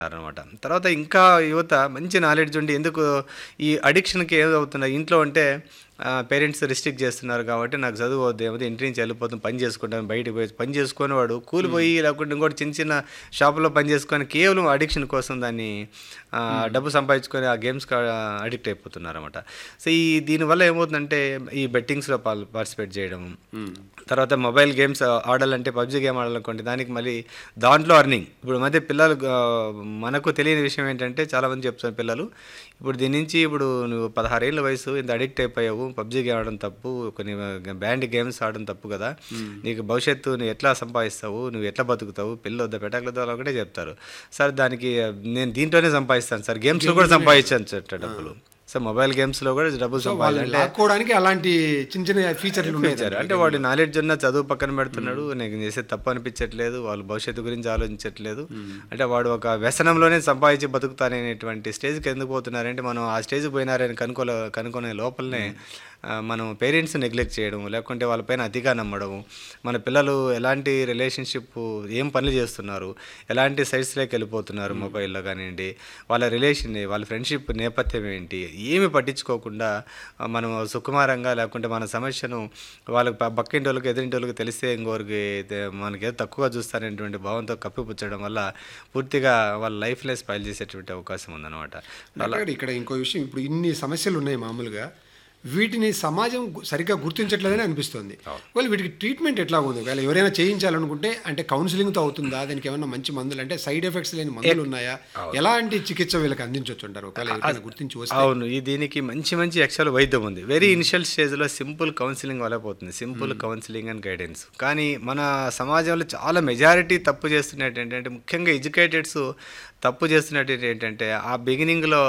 అనమాట తర్వాత ఇంకా యువత మంచి నాలెడ్జ్ ఉండి ఎందుకు ఈ అడిక్షన్కి ఏమవుతున్నారు ఇంట్లో అంటే పేరెంట్స్ రిస్ట్రిక్ట్ చేస్తున్నారు కాబట్టి నాకు చదువు వద్దు ఏమైతే ఇంటి నుంచి వెళ్ళిపోతాం పని చేసుకుంటాను బయటకు పోయి పని చేసుకొని వాడు కూలిపోయి లేకుంటే ఇంకోటి చిన్న చిన్న షాపులో పని చేసుకొని కేవలం అడిక్షన్ కోసం దాన్ని ఆ, డబ్బు సంపాదించుకొని ఆ గేమ్స్ అడిక్ట్ అయిపోతున్నారు అనమాట సో ఈ దీనివల్ల ఏమవుతుందంటే ఈ బెట్టింగ్స్లో పార్టిసిపేట్ చేయడం తర్వాత మొబైల్ గేమ్స్ ఆడాలంటే పబ్జి గేమ్ ఆడాలనుకోండి దానికి మళ్ళీ దాంట్లో అర్నింగ్ ఇప్పుడు మధ్య పిల్లలు ఆ, మనకు తెలియని విషయం ఏంటంటే చాలామంది చెప్తున్నారు పిల్లలు ఇప్పుడు దీని నుంచి ఇప్పుడు నువ్వు పదహారేళ్ళ వయసు ఇంత అడిక్ట్ అయిపోయావు పబ్జి గేమ్ ఆడడం తప్పు కొన్ని బ్యాండ్ గేమ్స్ ఆడడం తప్పు కదా నీకు భవిష్యత్తు నువ్వు ఎట్లా సంపాదిస్తావు నువ్వు ఎట్లా బతుకుతావు పిల్లలు వద్ద పెట్టకలతో ఒకటే చెప్తారు సార్ దానికి నేను దీంట్లోనే సంపాదిస్తాను సార్ గేమ్స్లో కూడా సంపాదించాను సార్ డబ్బులు సో మొబైల్ గేమ్స్లో కూడా డబ్బులు వాళ్ళు సంపాదించాలి లాక్కోవడానికి అలాంటి చిన్న చిన్న ఫీచర్లు ఉన్నాయి ఇచ్చారు అంటే వాడి నాలెడ్జ్ ఉన్న చదువు పక్కన పెడుతున్నాడు నేను చేసే తప్పు అనిపించట్లేదు వాళ్ళు భవిష్యత్తు గురించి ఆలోచించట్లేదు అంటే వాడు ఒక వ్యసనంలోనే సంపాదించి బతుకుతాననేటువంటి స్టేజ్కి ఎందుకు పోతున్నారంటే మనం ఆ స్టేజ్ పోయినారని కనుక్కోలే కనుక్కునే లోపలనే ఆ, మనం పేరెంట్స్ నెగ్లెక్ట్ చేయడం లేకుంటే వాళ్ళపైన అతిగా నమ్మడం మన పిల్లలు ఎలాంటి రిలేషన్షిప్ ఏం పనులు చేస్తున్నారు ఎలాంటి సైట్స్లోకి వెళ్ళిపోతున్నారు మొబైల్లో కానివ్వండి వాళ్ళ రిలేషన్ వాళ్ళ ఫ్రెండ్షిప్ నేపథ్యం ఏంటి ఏమి పట్టించుకోకుండా ఆ, మనం సుకుమారంగా లేకుంటే మన సమస్యను వాళ్ళకి ప- పక్కింటి వాళ్ళకి ఎదురింటి వాళ్ళకి తెలిస్తే ఇంకోరికి మనకి ఏదో తక్కువ చూస్తారనేటువంటి భావంతో కప్పిపుచ్చడం వల్ల పూర్తిగా వాళ్ళ లైఫ్నే స్పైల్ చేసేటువంటి అవకాశం ఉందన్నమాట డాక్టర్ ఇక్కడ ఇంకో విషయం ఇప్పుడు ఇన్ని సమస్యలు ఉన్నాయి మామూలుగా వీటిని సమాజం గు- సరిగ్గా గుర్తించట్లేదని అనిపిస్తుంది వాళ్ళు వీటికి ట్రీట్మెంట్ ఎట్లా ఉంది ఒకవేళ ఎవరైనా చేయించాలనుకుంటే అంటే కౌన్సిలింగ్తో అవుతుందా దానికి ఏమైనా మంచి మందులు అంటే సైడ్ ఎఫెక్ట్స్ లేని మందులు ఉన్నాయా ఎలాంటి చికిత్స వీళ్ళకి అందించవచ్చు అంటారు ఒకవేళ ఎవరికైనా గుర్తించి వస్తే అవును ఈ దీనికి మంచి మంచి యాక్చువల్ వైద్యం ఉంది వెరీ ఇనిషియల్ స్టేజ్లో సింపుల్ కౌన్సిలింగ్ వల్ల పోతుంది సింపుల్ కౌన్సిలింగ్ అండ్ గైడెన్స్ కానీ మన సమాజంలో చాలా మెజారిటీ తప్పు చేస్తున్నట్టు ఏంటంటే ముఖ్యంగా ఎడ్యుకేటెడ్స్ తప్పు చేస్తున్నట్టు ఏంటంటే ఆ బిగినింగ్లో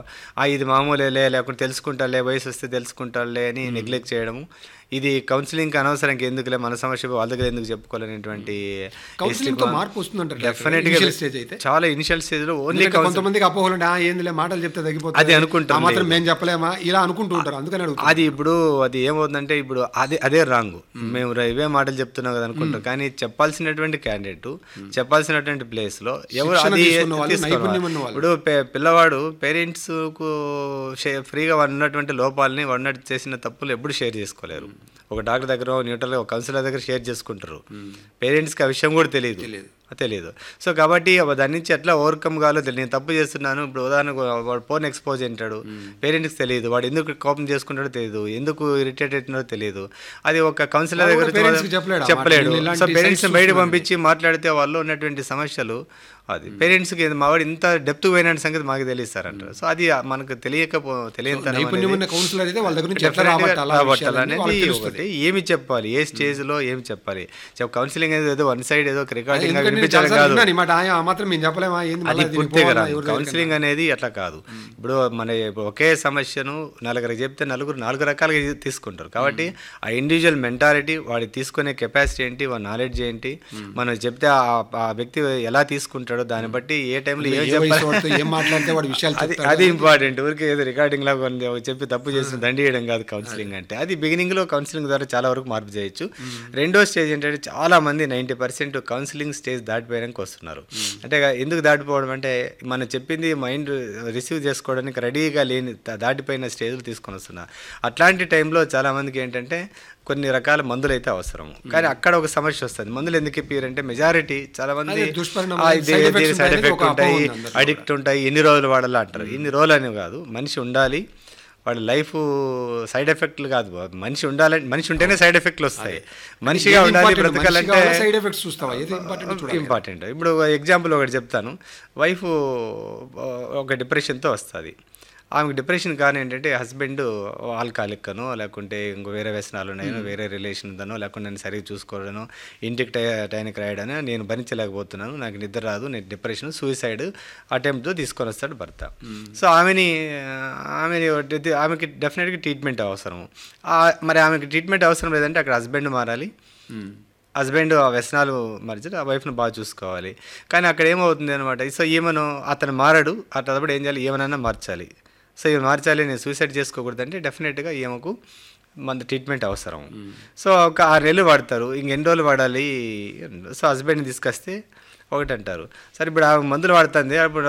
ఆ ఇది మామూలేలే లేకుంటే తెలుసుకుంటాలే వయసు వస్తే తెలుసుకుంటాలే అని నెగ్లెక్ట్ చేయడము ఇది కౌన్సిలింగ్ అనవసరంగా ఎందుకులే మన సమస్య వాళ్ళ దగ్గర ఎందుకు చెప్పుకోవాలనేటువంటి కౌన్సిలింగ్ తో మార్పు వస్తుందంటారు డెఫినెట్గా ఇనిషియల్ స్టేజ్ అయితే చాలా ఇనిషియల్ స్టేజ్లో ఓన్లీ ఎందుకంటే కొంతమందికి అపోహలు ఉంటాయి, ఆ ఏందిలే మాటలు చెప్తే తగ్గిపోతుంది అది అనుకుంటాం ఆ మాత్రం మేము చెప్పలేమా ఇలా అనుకుంటూ ఉంటారు అందుకని అడుగుతారు అది ఇప్పుడు అది ఏమవుతుందంటే ఇప్పుడు అదే అదే రాంగ్ మేము ర- ఇవే మాటలు చెప్తున్నాం కదా అనుకుంటాం కానీ చెప్పాల్సినటువంటి క్యాండిడేట్ చెప్పాల్సినటువంటి ప్లేస్ లో ఎవరు శిక్షణ అది తీసుకున్న వాళ్ళు, తీసుకోవాలి. నైపుణ్యం ఉన్న వాళ్ళు. ఇప్పుడు పే- పిల్లవాడు పేరెంట్స్ కు షే- ఫ్రీగా వాడు ఉన్నటువంటి లోపాలని వాడిన చేసిన తప్పులు ఎప్పుడు షేర్ చేసుకోలేరు ఒక డాక్టర్ దగ్గర న్యూట్రల్ ఒక కౌన్సిలర్ దగ్గర షేర్ చేసుకుంటారు పేరెంట్స్కి ఆ విషయం కూడా తెలియదు తెలియదు. తెలియదు సో కాబట్టి అవ దాని నుంచి ఎట్లా ఓవర్కమ్ కావాలో తెలియదు నేను తప్పు చేస్తున్నాను ఇప్పుడు ఉదాహరణకు వాడు ఫోన్ ఎక్స్పోజ్ అంటాడు పేరెంట్స్కి తెలియదు వాడు ఎందుకు కోపం చేసుకుంటాడో తెలియదు ఎందుకు ఇరిటేట్ అవుతున్నాడో తెలియదు అది ఒక కౌన్సిలర్ వాడు దగ్గర కూడా parents కి చెప్పలేడు ఆ మాట. చెప్పలేడు నేను ఇలాంటి సో పేరెంట్స్ sites బయట చూస్తున్నాను. పంపించి మాట్లాడితే వాళ్ళు ఉన్నటువంటి సమస్యలు అది పేరెంట్స్కి మా వాడు ఇంత డెప్త్ పోయిన సంగతి మాకు తెలియస్తారంటారు సో అది మనకు తెలియకపో తెలియని నైపుణ్యం ఉన్న కౌన్సిలర్ అయితే వాళ్ళ దగ్గర నుంచి ఎట్లా రాబట్టాలా ఆ విషయాలన్నీ వాళ్ళకి తెలుస్తుంది. అనేది ఏమి చెప్పాలి ఏ స్టేజ్ లో ఏమి చెప్పాలి కౌన్సిలింగ్ అనేది ఏదో వన్ సైడ్ ఏదో రికార్డింగ్ ఎందుకంటే నేను వినిపించాలి చాలాసార్లు కాదు విన్నాను ఈ మాట ఆ ఆ మాత్రం మేము చెప్పలేమా ఏంది అది మళ్ళీ దీనికి పూర్తిగా పోవాలా? రాదు ఎవరి దగ్గరికి కౌన్సిలింగ్ అనేది అట్లా కాదు ఇప్పుడు మన ఇప్పుడు ఒకే సమస్యను నలుగురికి చెప్తే నలుగురు నాలుగు రకాలుగా తీ- తీసుకుంటారు కాబట్టి ఆ ఇండివిజువల్ మెంటాలిటీ వాడి తీసుకునే కెపాసిటీ ఏంటి వాడి నాలెడ్జ్ ఏంటి మనం చెప్తే ఆ- ఆ వ్యక్తి ఎలా తీసుకుంటాడో దాన్ని బట్టి ఏ టైంలో ఏం ఏ వయసు చెప్పాలి వాడితో ఏం మాట్లాడితే వాడి విషయాలు అది చెప్తాడు. అది ఇంపార్టెంట్ ఊరికి ఏదో రికార్డింగ్ లాగా ఉంది ఒక చెప్పి తప్పు చేసిన దండి చేయడం కాదు కౌన్సిలింగ్ అంటే అది బిగినింగ్ లో కౌన్సిలింగ్ ద్వారా చాలా వరకు మార్పు చేయొచ్చు రెండో స్టేజ్ ఏంటంటే చాలా మంది నైంటీ పర్సెంట్ కౌన్సిలింగ్ స్టేజ్ దాటిపోయానికి వస్తున్నారు అంటే ఎందుకు దాటిపోవడం అంటే మనం చెప్పింది మైండ్ రిసీవ్ చేసుకోవడానికి రెడీగా లేని దా- దాటిపోయిన స్టేజ్లు తీసుకొని వస్తున్నారు అట్లాంటి టైంలో చాలా మందికి ఏంటంటే కొన్ని రకాల మందులు అయితే అవసరం కానీ అక్కడ ఒక సమస్య వస్తుంది మందులు ఎందుకు ఇప్పారంటే మెజారిటీ చాలా మంది అదే దుష్పరిణామాలు, ఆ, ఇది- side దీని effects సైడ్ ఉంటాయని ఎఫెక్ట్ ఒక అపోహ ఉంటాయి ఉంది అందరిలో అడిక్ట్ ఉంటాయి ఎన్ని రోజులు వాడాలా అంటారు ఇన్ని రోజులు అని కాదు మనిషి ఉండాలి వాడి లైఫ్ సైడ్ ఎఫెక్ట్లు కాదు బాబు. మనిషి ఉండాలంటే మనిషి ఉంటేనే సైడ్ ఎఫెక్ట్లు వస్తాయి మనిషిగా ఏది ఉండాలి important? మనిషి బ్రతకాలంటే కావాలా, side effects చూస్తావా? ఏది important చూడాలి. ఇంపార్టెంట్ ఇప్పుడు ఎగ్జాంపుల్ ఒకటి చెప్తాను వైఫ్ ఒక డిప్రెషన్తో వస్తుంది ఆమెకు డిప్రెషన్ కానీ ఏంటంటే హస్బెండ్ ఆల్కహాలిక్ అనో లేకుంటే ఇంకో వేరే వ్యసనాలు ఉన్నాయనో వేరే రిలేషన్ ఉందనో లేకుంటే నేను సరిగ్గా చూసుకోవడనో ఇంటికి టై టైంకి రాయడనో నేను భరించలేకపోతున్నాను నాకు నిద్ర రాదు నేను డిప్రెషన్ సూసైడ్ అటెంప్ట్తో తీసుకొని వస్తాడు భర్త సో ఆమెని ఆమెని ఆమెకి డెఫినెట్గా ట్రీట్మెంట్ అవసరం ఆ- మరి ఆమెకి ట్రీట్మెంట్ అవసరం లేదంటే అక్కడ హస్బెండ్ మారాలి హస్బెండ్ ఆ వ్యసనాలు మరిచి ఆ వైఫ్ను బాగా చూసుకోవాలి కానీ అక్కడ ఏమవుతుంది అనమాట సో ఈమెను అతను మారడు అట్లప్పుడు ఏం చేయాలి ఏమనన్నా మార్చాలి సో ఇవి మార్చాలి నేను సూసైడ్ చేసుకోకూడదంటే డెఫినెట్గా ఈమెకు మన ట్రీట్మెంట్ అవసరం సో ఒక ఆరు నెలలు వాడతారు ఇంకెన్ని రోజులు వాడాలి సో హస్బెండ్ని తీసుకొస్తే ఒకటి అంటారు సరే ఇప్పుడు ఆ మందులు వాడుతుంది అప్పుడు